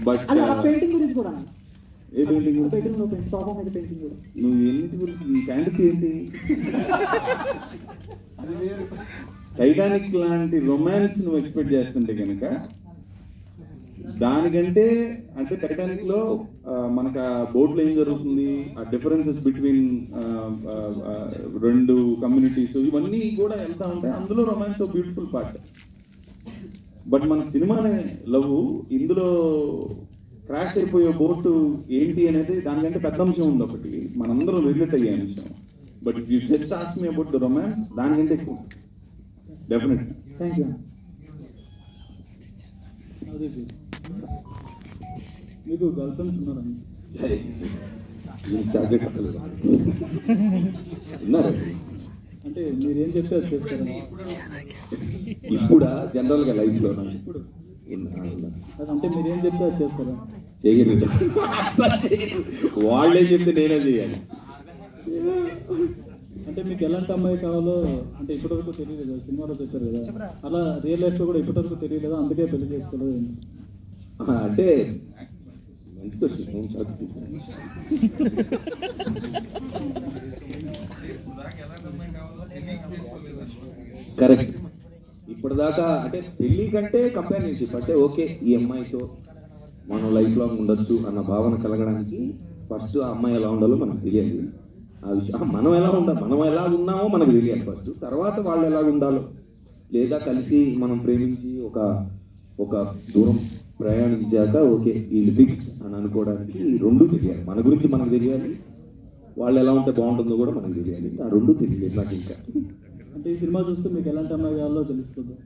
But అదే ఆ painting గురించి కూడా ఏ పెయింటింగ్ బెడ్రూమ్ లో పెయింట్ సోఫా మీద పెయింటింగ్ కూడా నువ్వు ఎన్నిటి గురించి నీ ఫ్యాంటసీ ఏంటి టైటానిక్ లాంటి రొమాన్స్ నువ్వు ఎక్స్పెక్ట్ చేస్తుంటే కనుక దానికంటే అంటే టైటానిక్ లో ఆ, మనకు ఆ బోట్లో ఏం జరుగుతుంది ఆ డిఫరెన్సెస్ బిట్వీన్ రెండు కమ్యూనిటీస్ ఇవన్నీ కూడా వెళ్తా ఉంటాయి అందులో రొమాన్స్ బ్యూటిఫుల్ పార్ట్ బట్ మన సినిమానే లవ్ ఇందులో క్రాష్ అయిపోయే బోటు ఏంటి అనేది దానికంటే పెద్ద అంశం ఉంది ఒకటి మనందరం రిలేట్ అయ్యే అంశం but you just ask me about the romance దానికంటే ఎక్కువ డెఫినెట్ థ్యాంక్ యూ అదే సార్. మీకు గర్ల్ ఫ్రెండ్స్ ఉన్నారండి ఉన్నారు అంటే మీరేం చెప్తే అది చేస్తారా ఇప్పుడా జనరల్ గా లైఫ్ లో ఇప్పుడు చేయగలరు అది అంటే మీరేం చెప్తే అది చేస్తారా వాళ్ళే చెప్తే నేనే చేయాలి అంటే మీకు ఎలాంటి అమ్మాయి కావాలో అంటే ఇప్పటివరకు తెలియదు కదా సినిమాలో చెప్పారు కదా అలా రియల్ లైఫ్ లో కూడా ఇప్పటివరకు తెలియదు కదా అందుకే పెళ్లి చేసుకోలేదు ఆ, అంటే మంచి క్వశ్చన్ నేను చదువుతున్నాను కరెక్ట్ ఇప్పటిదాకా అంటే పెళ్లి కంటే కంపానియన్షిప్ అంటే ఓకే ఈ అమ్మాయితో మనం లైఫ్ లాంగ్ ఉండొచ్చు అన్న భావన కలగడానికి ఫస్ట్ ఆ అమ్మాయి ఎలా ఉండాలో మనకు తెలియాలి ఆ విషయం ఆ, మనం ఎలా ఉండాలి మనం ఎలా ఉన్నామో మనకు తెలియాలి ఫస్ట్ తర్వాత వాళ్ళు ఎలా ఉండాలో లేదా కలిసి మనం ప్రేమించి ఒక ఒక దూరం ప్రయాణించాక ఓకే వీళ్ళు ఫిక్స్ అని అనుకోవడానికి ఈ రెండు తెలియాలి మన గురించి మనకు తెలియాలి వాళ్ళు ఎలా ఉంటే బాగుంటుందో కూడా మనకు తెలియాలి ఆ రెండు తెలియలేదు నాకు ఇంకా అంటే ఈ సినిమా చూస్తే మీకు ఎలాంటి అమ్మాయి కావాలో తెలుస్తుంది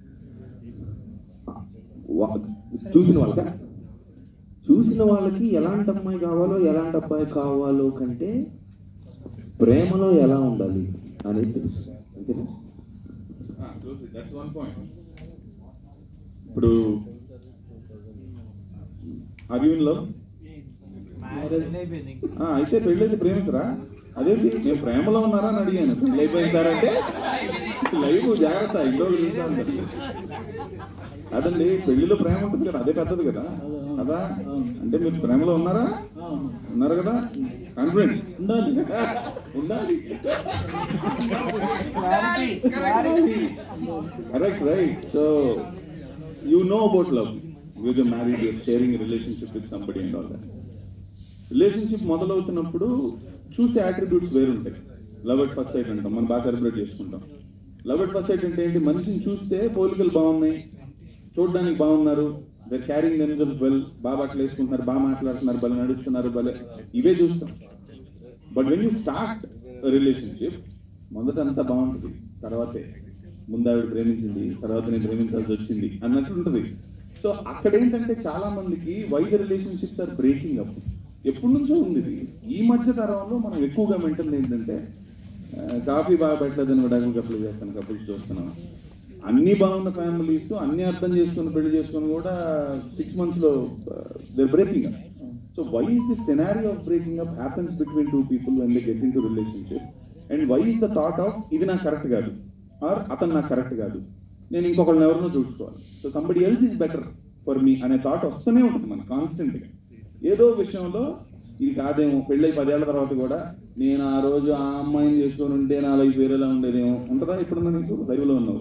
వా- చూసిన వాళ్ళక చూసిన వాళ్ళకి ఎలాంటి అమ్మాయి కావాలో ఎలాంటి అబ్బాయి కావాలో కంటే ప్రేమలో ఎలా ఉండాలి అనేది తెలుసు అంతేనా ఇప్పుడు అరవింద్ అయితే పెళ్ళైతే ప్రేమించరా అదేంటి నేను ప్రేమలో ఉన్నారా అని అడిగాను పెళ్ళి అయిపోయింది సార్ అంటే లైవ్ జాగ్రత్త ఇంట్లో చూస్తా ఉంటారు అదండి పెళ్లిలో ప్రేమ ఉంటుంది కదా అదే పెద్దది కదా కదా అంటే మీరు ప్రేమలో ఉన్నారా ఉన్నారు కదా కాన్ఫిడెంట్ ఉండాలి ఉండాలి correct right so you know about love use married your sharing relationship with somebody and all that relationship మొదలవుతున్నప్పుడు చూసే అట్రిబ్యూట్స్ వేరుంటాయి లవ్ ఎట్ ఫస్ట్ సైట్ అంటాం మనం బాగా సెలబ్రేట్ చేసుకుంటాం లవ్ ఎట్ ఫస్ట్ సైట్ అంటే ఏంటి మనిషిని చూస్తే పోలికలు బాగున్నాయి చూడడానికి బాగున్నారు దర్ క్యారింగ్ దెమ్సెల్స్ వెల్ బాగా బట్టలు వేసుకుంటున్నారు బాగా మాట్లాడుతున్నారు భలే నడుస్తున్నారు భలే ఇవే చూస్తాం but when you start relationship మొదట అంతా బాగుంటుంది తర్వాతే ముందు ఆవిడ ప్రేమించింది తర్వాత నేను ప్రేమించాల్సి వచ్చింది అన్నట్టు ఉంటుంది సో అక్కడ ఏంటంటే చాలా మందికి why the relationships are breaking up ఎప్పటి నుంచో ఉంది ఇది ఈ మధ్య తరంలో మనం ఎక్కువగా మెయింటైన్ ఏంటంటే ఆ, కాఫీ బాగా పెట్టలేదని విడాకులు కప్పులు చేస్తాను కప్పులు చూస్తున్నాం అన్ని బాగున్న ఫ్యామిలీస్ అన్ని అర్థం చేసుకుని పెళ్లి చేసుకుని కూడా సిక్స్ మంత్స్ లో they breaking up so why is the scenario of breaking up happens between two people when they get into relationship and why is the thought of ఇది నాకు కరెక్ట్ కాదు ఆర్ అతను నాకు correct కాదు నేను ఇంకొకళ్ళని ఎవరినో చూసుకోవాలి so somebody else is better for me అనే థాట్ వస్తూనే ఉంటుంది మనకి కాన్స్టెంట్ గా ఏదో విషయంలో ఇది కాదేమో పెళ్ళై పదేళ్ల తర్వాత కూడా నేను ఆ రోజు ఆ అమ్మాయిని చేసుకొని ఉంటే నా లైఫ్ వేరేలా ఉండేదేమో ఉంటుందా ఇప్పుడు నీకు లైవ్ లో ఉన్నావు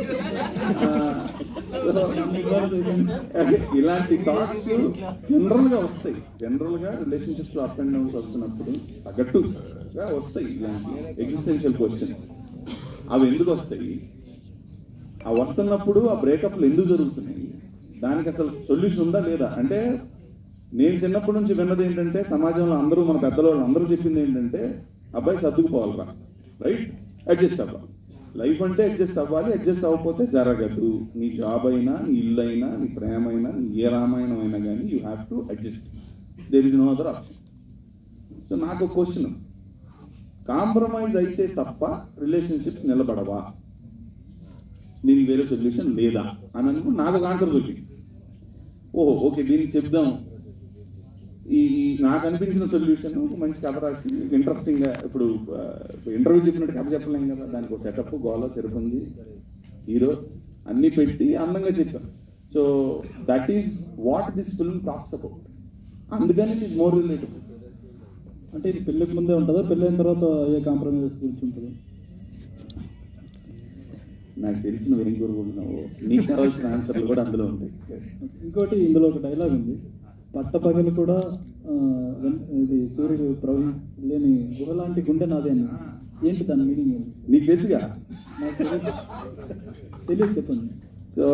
ఆ, సో, ఇలాంటి థాట్స్ జనరల్ గా వస్తాయి జనరల్ గా రిలేషన్షిప్స్ అప్ అండ్ డౌన్స్ వస్తున్నప్పుడు సగటుగా వస్తాయి ఇలాంటి ఎగ్జిస్టెన్షియల్ క్వశ్చన్స్ అవి ఎందుకు వస్తాయి ఆ వస్తున్నప్పుడు ఆ బ్రేకప్లు ఎందుకు జరుగుతున్నాయి దానికి అసలు సొల్యూషన్ ఉందా లేదా అంటే నేను చిన్నప్పటి నుంచి విన్నది ఏంటంటే సమాజంలో అందరూ మన పెద్దల వాళ్ళు అందరూ చెప్పింది ఏంటంటే అబ్బాయి సర్దుకుపోవాలి రా రైట్ అడ్జస్ట్ అవ్వాలి లైఫ్ అంటే అడ్జస్ట్ అవ్వాలి అడ్జస్ట్ అవ్వకపోతే జరగదు నీ జాబ్ అయినా నీ ఇల్లు అయినా నీ ప్రేమ అయినా నీ ఏ రామాయణం అయినా కానీ you have to adjust there is no other option so నాకు క్వశ్చన్ కాంప్రమైజ్ అయితే తప్ప రిలేషన్షిప్స్ నిలబడవా దీనికి వేరే సొల్యూషన్ లేదా అని అనుకుని నాకు ఒక ఆన్సర్ దొరికింది ఓహో ఓకే దీనికి చెప్దాం ఈ ఈ నాకు అనిపించిన సొల్యూషన్ మంచి కథ రాసి ఇంట్రెస్టింగ్ గా ఇప్పుడు ఇంటర్వ్యూ చెప్పినట్టు కథ చెప్పలేం కదా దానికి ఒక సెటప్ గోల చెరుపుంది హీరో అన్ని పెట్టి అందంగా చెప్పాం so that is what this film talks about అందుకని ఇట్ ఈస్ మోర్ రిలేటబుల్ అంటే ఇది పెళ్ళికి ముందే ఉంటుందా పెళ్ళైన తర్వాత ఏ కాంప్రమైజెస్ గురించి ఉంటుంది నాకు తెలిసిన వెరీ కోరుకుంటున్నావు నీకు కావాల్సిన ఆన్సర్లు కూడా అందులో ఉంటాయి ఇంకోటి ఇందులో ఒక డైలాగ్ ఉంది పట్టపగలు కూడా ఆ, వెన్- ఇది సూర్యుడు ప్రవహి లేని గుహ లాంటి గుండె నాదే అని ఏంటి దాని మీనింగ్ నీకు తెలుసుగా నాకు తెలియదు తెలియదు చెప్పండి సో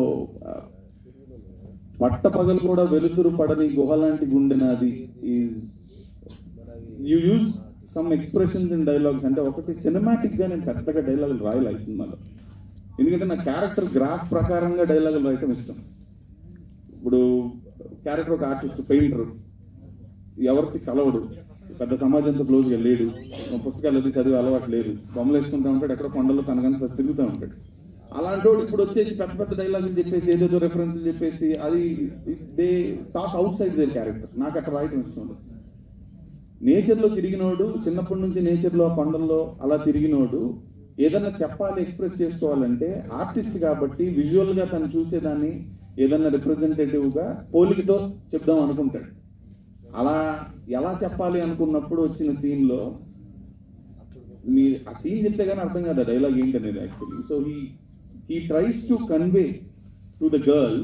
పట్టపగలు కూడా వెలుతురు పడని గుహ లాంటి గుండె నాది is you use some expressions in dialogues అంటే ఒకటి సినిమాటిక్ గా నేను పెద్దగా డైలాగులు రాయలే ఈ సినిమాలో ఎందుకంటే నా క్యారెక్టర్ గ్రాఫ్ ప్రకారంగా డైలాగులు రాయటం ఇష్టం ఇప్పుడు క్యారెక్టర్ ఒక ఆర్టిస్ట్ పెయింటర్ ఎవరికి కలవడు పెద్ద సమాజంతో క్లోజ్గా లేడు పుస్తకాలు అది చదివే అలవాటు లేదు బొమ్మలు వేసుకుంటా ఉంటాడు ఎక్కడ కొండలో తనకంతా తిరుగుతూ ఉంటాడు అలాంటి వాడు ఇప్పుడు వచ్చేసి పెద్ద పెద్ద డైలాగులు చెప్పేసి ఏదేదో రెఫరెన్స్ చెప్పేసి అది they talk outside their character నాకు అక్కడ రాయటం ఇష్టం ఉండదు నేచర్లో తిరిగినోడు చిన్నప్పటి నుంచి నేచర్లో ఆ కొండల్లో అలా తిరిగినోడు ఏదన్నా చెప్పాలి ఎక్స్ప్రెస్ చేసుకోవాలంటే ఆర్టిస్ట్ కాబట్టి విజువల్ గా తను చూసేదాన్ని ఏదన్నా రిప్రజెంటేటివ్ గా పోలికతో చెప్దాం అనుకుంటాడు అలా ఎలా చెప్పాలి అనుకున్నప్పుడు వచ్చిన సీన్ లో మీ ఆ సీన్ చెప్తే కానీ అర్థం కాదు డైలాగ్ ఏంటనేది actually so he he tries to convey to the girl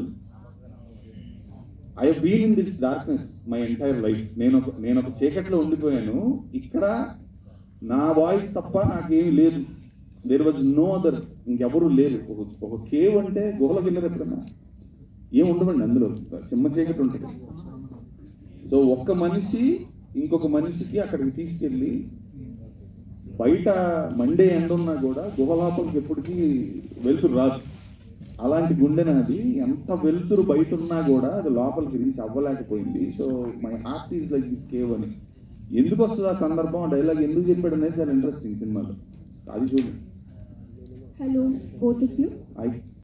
I been in this darkness my entire life నేను ఒక నేను ఒక చీకట్లో ఉండిపోయాను ఇక్కడ నా వాయిస్ తప్ప నాకేమీ లేదు దేర్ వాజ్ నో అదర్ ఇంకెవరు లేరు ఒక ఒక కేవ్ అంటే గుహలోకి వెళ్ళారు ఎప్పుడన్నా ఏం ఉండవండి అందులో చిమ్మ చీకటి ఉంటుంది సో ఒక్క మనిషి ఇంకొక మనిషికి అక్కడికి తీసుకెళ్ళి బయట మండే ఎండ ఉన్నా కూడా గుహలోపలికి ఎప్పటికీ వెలుతురు రాదు అలాంటి గుండె నాది ఎంత వెలుతురు బయట ఉన్నా కూడా అది లోపలికి రీచ్ అవ్వలేకపోయింది so my heart is like this cave అని ఎందుకు వస్తుంది ఆ సందర్భం డైలాగ్ ఎందుకు చెప్పాడు అనేది చాలా ఇంట్రెస్టింగ్ సినిమాలో అది చూడండి Hello, both of you. I